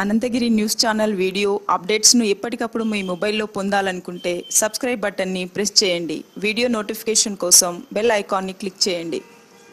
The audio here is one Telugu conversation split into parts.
అనంతగిరి న్యూస్ ఛానల్ వీడియో అప్డేట్స్ను ఎప్పటికప్పుడు మీ మొబైల్లో పొందాలనుకుంటే సబ్స్క్రైబ్ బటన్ని ప్రెస్ చేయండి వీడియో నోటిఫికేషన్ కోసం బెల్ ఐకాన్ని క్లిక్ చేయండి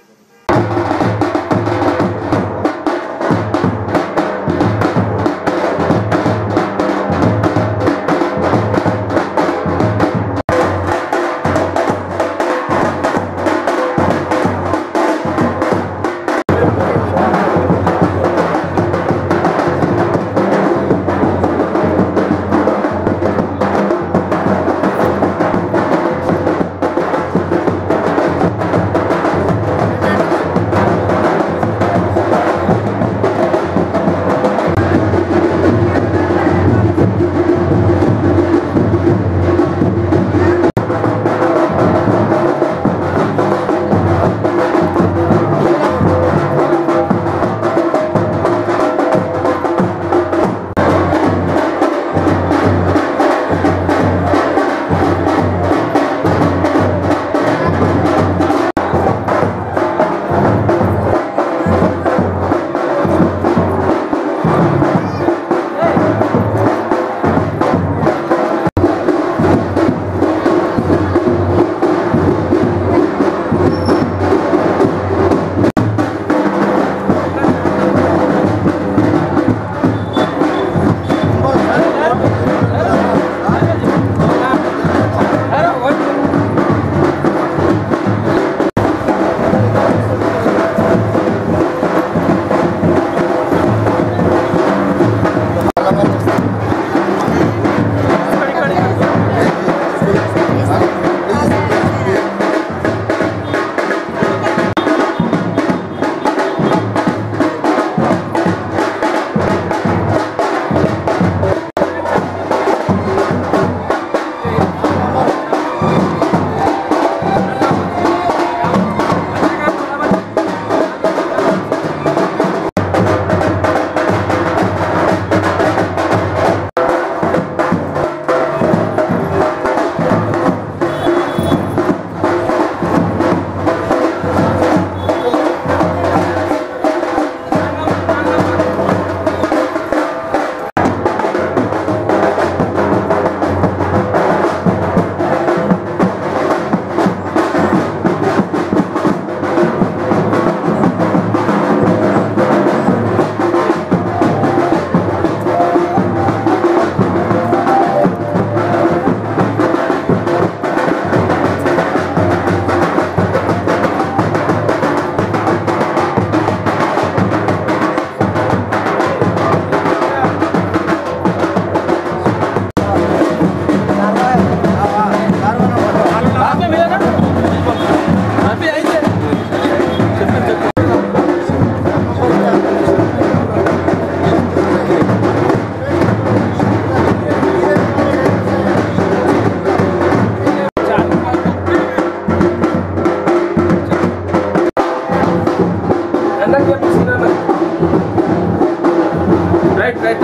రైట్ రైట్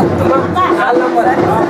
కాల్ నంబర్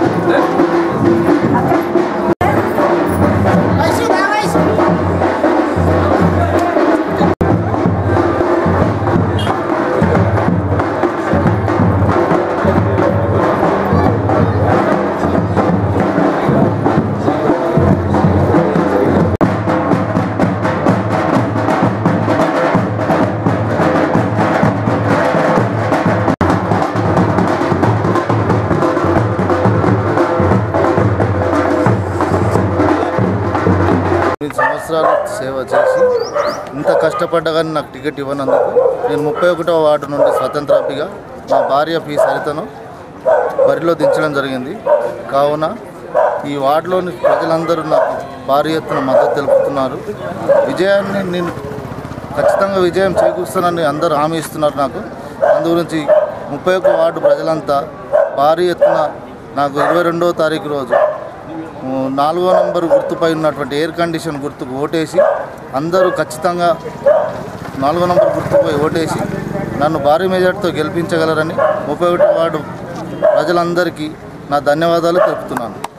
ఎనిమిది సంవత్సరాలు సేవ చేసి ఇంత కష్టపడ్డా కానీ నాకు టికెట్ ఇవ్వనందుకు నేను ముప్పై ఒకటవ వార్డు నుండి స్వతంత్రాపిగా మా భార్య పి సరితను బరిలో దించడం జరిగింది కావున ఈ వార్డులోని ప్రజలందరూ నాకు భారీ ఎత్తున మద్దతు తెలుపుతున్నారు విజయాన్ని నేను ఖచ్చితంగా విజయం చేకూరుస్తానని అందరూ హామీ ఇస్తున్నారు నాకు అందు గురించి ముప్పై ఒక్క వార్డు ప్రజలంతా భారీ ఎత్తున నాకు ఇరవై రెండవ తారీఖు రోజు ఉ, నాలుగో నంబర్ గుర్తుపై ఉన్నటువంటి ఎయిర్ కండిషన్ గుర్తుకు ఓటేసి అందరూ ఖచ్చితంగా నాలుగో నంబర్ గుర్తుపై ఓటేసి నన్ను భారీ మెజార్టీతో గెలిపించగలరని ముప్పై ఒకటి వార్డు ప్రజలందరికీ నా ధన్యవాదాలు తెలుపుతున్నాను